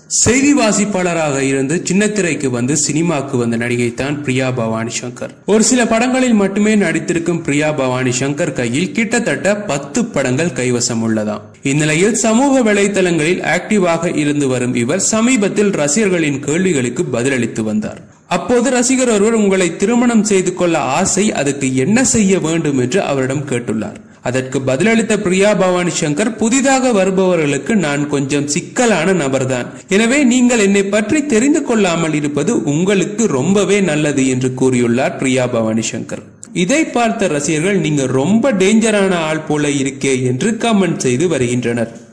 செய்தி வாசிப்பாளராக இருந்து சின்னத்திரைக்கு வந்து சினிமாக்கு வந்த நடிகை தான் பிரியா பவானி சங்கர் ஒரு சில படங்களில் மட்டுமே நடித்திருக்கும் பிரியா பவானி சங்கர் கையில் கிட்டத்தட்ட பத்து படங்கள் கைவசம் உள்ளதாம் இந்நிலையில் சமூக வலைதளங்களில் ஆக்டிவாக இருந்து வரும் இவர் சமீபத்தில் ரசிகர்களின் கேள்விகளுக்கு பதிலளித்து வந்தார் அப்போது ரசிகர் ஒருவர் உங்களை திருமணம் செய்து கொள்ள ஆசை அதுக்கு என்ன செய்ய வேண்டும் என்று அவரிடம் கேட்டுள்ளார் அதற்கு பதிலளித்த பிரியா பவானி சங்கர் புதிதாக வருபவர்களுக்கு நான் கொஞ்சம் சிக்கலான நபர்தான் எனவே நீங்கள் என்னை பற்றி தெரிந்து கொள்ளாமல் இருப்பது உங்களுக்கு ரொம்பவே நல்லது என்று கூறியுள்ளார் பிரியா பவானி சங்கர் இதை பார்த்த ரசிகர்கள் நீங்க ரொம்ப டேஞ்சரான ஆள் போல இருக்கே என்று கமெண்ட் செய்து வருகின்றனர்